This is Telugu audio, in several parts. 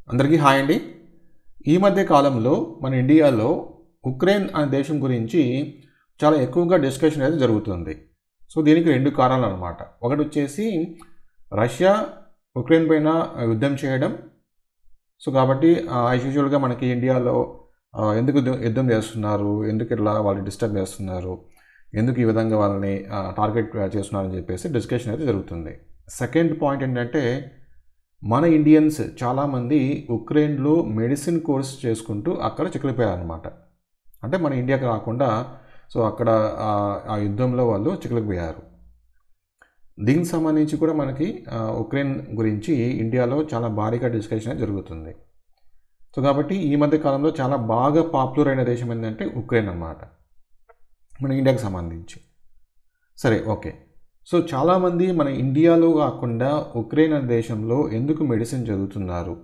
అందరికీ హాయ్ అండి ఈ మధ్య కాలంలో మన ఇండియాలో ఉక్రెయిన్ అనే దేశం గురించి చాలా ఎక్కువగా డిస్కషన్ అయితే జరుగుతుంది సో దీనికి రెండు కారణాలు అనమాట ఒకటి వచ్చేసి రష్యా ఉక్రెయిన్ పైన యుద్ధం చేయడం సో కాబట్టి యాజ్ యూజువల్గా మనకి ఇండియాలో ఆ, ఎందుకు యుద్ధం- యుద్ధం చేస్తున్నారు ఎందుకు ఇట్లా వాళ్ళు డిస్టర్బ్ చేస్తున్నారు ఎందుకు ఈ విధంగా వాళ్ళని టార్గెట్ చేస్తున్నారని చెప్పేసి డిస్కషన్ అయితే జరుగుతుంది సెకండ్ పాయింట్ ఏంటంటే మన ఇండియన్స్ చాలామంది ఉక్రెయిన్లో మెడిసిన్ కోర్స్ చేసుకుంటూ అక్కడ చిక్కులిపోయారనమాట అంటే మన ఇండియాకి రాకుండా సో అక్కడ ఆ- ఆ యుద్ధంలో వాళ్ళు చిక్కులిపోయారు దీనికి సంబంధించి కూడా మనకి ఆ, ఉక్రెయిన్ గురించి ఇండియాలో చాలా భారీగా డిస్కషన్ అనేది జరుగుతుంది సో కాబట్టి ఈ మధ్య కాలంలో చాలా బాగా పాపులర్ అయిన దేశం ఏంటంటే ఉక్రెయిన్ అన్నమాట మన ఇండియాకి సంబంధించి సరే ఓకే సో చాలామంది మన ఇండియాలో కాకుండా ఉక్రెయిన్ అనే దేశంలో ఎందుకు మెడిసిన్ చదువుతున్నారు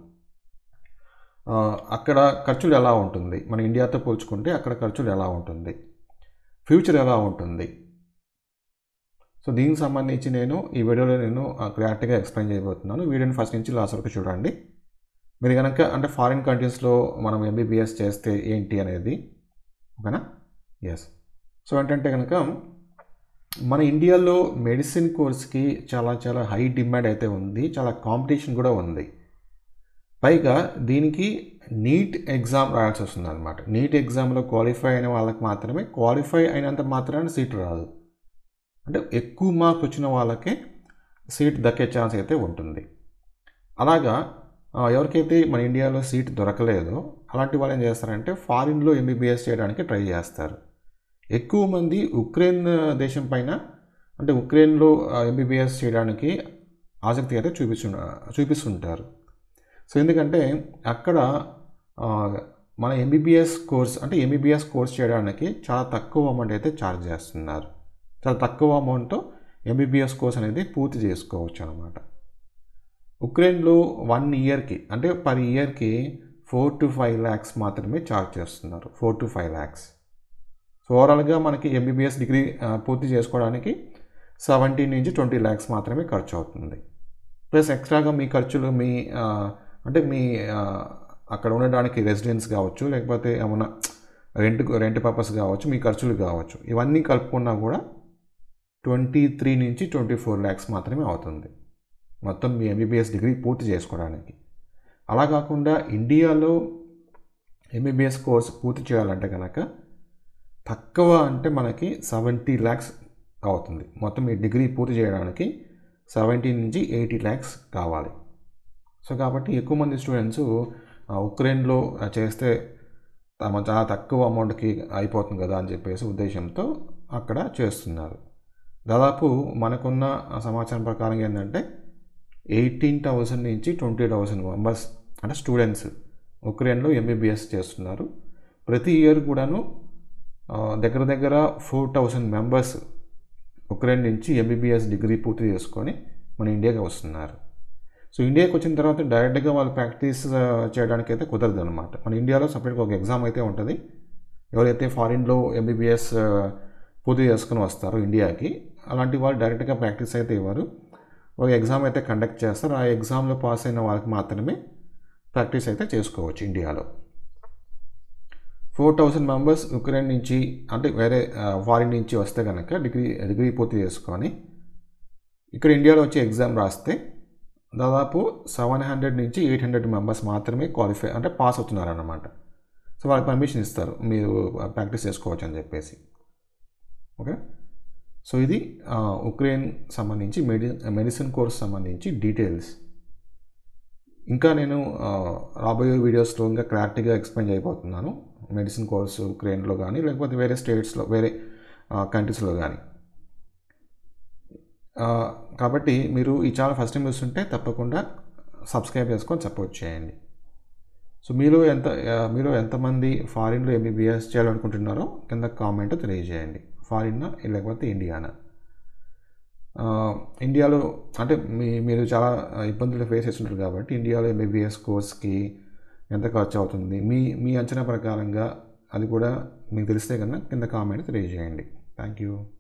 ఆ, అక్కడ ఖర్చులు ఎలా ఉంటుంది మన ఇండియాతో పోల్చుకుంటే అక్కడ ఖర్చులు ఎలా ఉంటుంది ఫ్యూచర్ ఎలా ఉంటుంది సో దీనికి సంబంధించి నేను ఈ వీడియోలో నేను క్లారిటీగా ఎక్స్ప్లెయిన్ చేయబోతున్నాను వీడియోని ఫస్ట్ నుంచి లాస్ట్ వరకు చూడండి మీరు కనుక అంటే ఫారిన్ కంట్రీస్లో మనం ఎంబీబీఎస్ చేస్తే ఏంటి అనేది ఓకేనా ఎస్ సో ఏంటంటే కనుక మన ఇండియాలో మెడిసిన్ కోర్స్కి చాలా చాలా హై డిమాండ్ అయితే ఉంది చాలా కాంపిటీషన్ కూడా ఉంది పైగా దీనికి నీట్ ఎగ్జామ్ రాయాల్సి వస్తుంది అనమాట నీట్ ఎగ్జామ్లో క్వాలిఫై అయిన వాళ్ళకి మాత్రమే క్వాలిఫై అయినంత మాత్రాన సీట్ రాదు అంటే ఎక్కువ మార్క్స్ వచ్చిన వాళ్ళకే సీట్ దక్కే ఛాన్స్ అయితే ఉంటుంది అలాగా ఆ, ఎవరికైతే మన ఇండియాలో సీట్ దొరకలేదో అలాంటి వాళ్ళు ఏం చేస్తారంటే ఫారిన్లో ఎంబీబీఎస్ చేయడానికి ట్రై చేస్తారు ఎక్కువ మంది ఉక్రెయిన్ దేశం పైన అంటే ఉక్రెయిన్లో ఎంబీబీఎస్ చేయడానికి ఆసక్తి అయితే చూపిస్తు చూపిస్తుంటారు సో ఎందుకంటే అక్కడ ఆ, మన ఎంబీబీఎస్ కోర్స్ అంటే ఎంబీబీఎస్ కోర్స్ చేయడానికి చాలా తక్కువ అమౌంట్ అయితే ఛార్జ్ చేస్తున్నారు చాలా తక్కువ అమౌంట్తో ఎంబీబీఎస్ కోర్స్ అనేది పూర్తి చేసుకోవచ్చు అనమాట ఉక్రెయిన్లో వన్ ఇయర్కి అంటే పర్ ఇయర్కి ఫోర్ టు ఫైవ్ ల్యాక్స్ మాత్రమే ఛార్జ్ చేస్తున్నారు four to five lakhs so ఓవరాల్గా మనకి ఎంబీబీఎస్ డిగ్రీ ఆ, పూర్తి చేసుకోవడానికి సెవెంటీన్ నుంచి ట్వంటీ ల్యాక్స్ మాత్రమే ఖర్చు అవుతుంది ప్లస్ ఎక్స్ట్రాగా మీ ఖర్చులు మీ ఆ, అంటే మీ ఆ, అక్కడ ఉండడానికి రెసిడెన్స్ కావచ్చు లేకపోతే ఏమన్నా రెంట్ రెంట్ పర్పస్ కావచ్చు మీ ఖర్చులు కావచ్చు ఇవన్నీ కలుపుకున్నా కూడా ట్వంటీ త్రీ నుంచి ట్వంటీ ఫోర్ ల్యాక్స్ మాత్రమే అవుతుంది మొత్తం మీ ఎంబీబీఎస్ డిగ్రీ పూర్తి చేసుకోవడానికి అలా కాకుండా ఇండియాలో ఎంబీబీఎస్ కోర్స్ పూర్తి చేయాలంటే కనుక తక్కువ అంటే మనకి సెవెంటీ ల్యాక్స్ అవుతుంది మొత్తం ఈ డిగ్రీ పూర్తి చేయడానికి సెవెంటీ నుంచి ఎయిటీ ల్యాక్స్ కావాలి సో కాబట్టి ఎక్కువ మంది స్టూడెంట్స్ ఉక్రెయిన్లో ఆ, చేస్తే తమ చాలా తక్కువ అమౌంట్కి అయిపోతుంది కదా అని చెప్పేసి ఉద్దేశంతో అక్కడ చేస్తున్నారు దాదాపు మనకున్న సమాచారం ప్రకారం ఏంటంటే ఎయిటీన్ థౌసండ్ నుంచి ట్వంటీ థౌసండ్ మెంబర్స్ అంటే స్టూడెంట్స్ ఉక్రెయిన్లో ఎంబీబీఎస్ చేస్తున్నారు ప్రతి ఇయర్ కూడాను ఆ, దగ్గర దగ్గర ఫోర్ థౌసండ్ మెంబర్స్ ఉక్రెయిన్ నుంచి ఎంబీబీఎస్ డిగ్రీ పూర్తి చేసుకొని మన ఇండియాకి వస్తున్నారు సో ఇండియాకి వచ్చిన తర్వాత డైరెక్ట్గా వాళ్ళు ప్రాక్టీస్ ఆ, చేయడానికి అయితే కుదరదు అనమాట మన ఇండియాలో సపరేట్గా ఒక ఎగ్జామ్ అయితే ఉంటుంది ఎవరైతే ఫారిన్లో ఎంబీబీఎస్ పూర్తి చేసుకుని వస్తారో ఇండియాకి అలాంటి వాళ్ళు డైరెక్ట్గా ప్రాక్టీస్ అయితే ఇవ్వరు ఒక ఎగ్జామ్ అయితే కండక్ట్ చేస్తారు ఆ ఎగ్జామ్లో పాస్ అయిన వాళ్ళకి మాత్రమే ప్రాక్టీస్ అయితే చేసుకోవచ్చు ఇండియాలో ఫోర్ థౌసండ్ మెంబర్స్ ఉక్రెయిన్ నుంచి అంటే వేరే ఫారిన్ నుంచి వస్తే కనుక డిగ్రీ డిగ్రీ పూర్తి చేసుకొని ఇక్కడ ఇండియాలో వచ్చి ఎగ్జామ్ రాస్తే దాదాపు సెవెన్ హండ్రెడ్ నుంచి ఎయిట్ హండ్రెడ్ మెంబర్స్ మాత్రమే క్వాలిఫై అంటే పాస్ అవుతున్నారు అన్నమాట సో వాళ్ళకి పర్మిషన్ ఇస్తారు మీరు ప్రాక్టీస్ చేసుకోవచ్చు అని చెప్పేసి ఓకే సో ఇది ఆ, ఉక్రెయిన్ సంబంధించి మెడి మెడిసిన్ కోర్స్ సంబంధించి డీటెయిల్స్ ఇంకా నేను ఆ, రాబోయే వీడియోస్లో ఇంకా క్లారిటీగా ఎక్స్ప్లెయిన్ చేయబోతున్నాను మెడిసిన్ కోర్స్ ఉక్రెయిన్లో కానీ లేకపోతే వేరే స్టేట్స్లో వేరే కంట్రీస్లో కానీ ఆ, కాబట్టి మీరు ఈ ఛానల్ ఫస్ట్ టైం చూస్తుంటే తప్పకుండా సబ్స్క్రైబ్ చేసుకొని సపోర్ట్ చేయండి సో మీలో ఎంత ఆ, మీలో ఎంతమంది ఫారిన్లో ఎంబీబీఎస్ చేయాలనుకుంటున్నారో కింద కామెంట్ తెలియజేయండి ఫారిన్ లేకపోతే ఇండియానా ఆ, ఇండియాలో అంటే మీ మీరు చాలా ఇబ్బందులు ఫేస్ చేస్తుంటారు కాబట్టి ఇండియాలో ఎంబీబీఎస్ కోర్స్కి ఎంత ఖర్చు అవుతుంది మీ మీ అంచనా ప్రకారంగా అది కూడా మీకు తెలిస్తే కన్నా కింద కామెంట్ తెలియజేయండి థ్యాంక్ యూ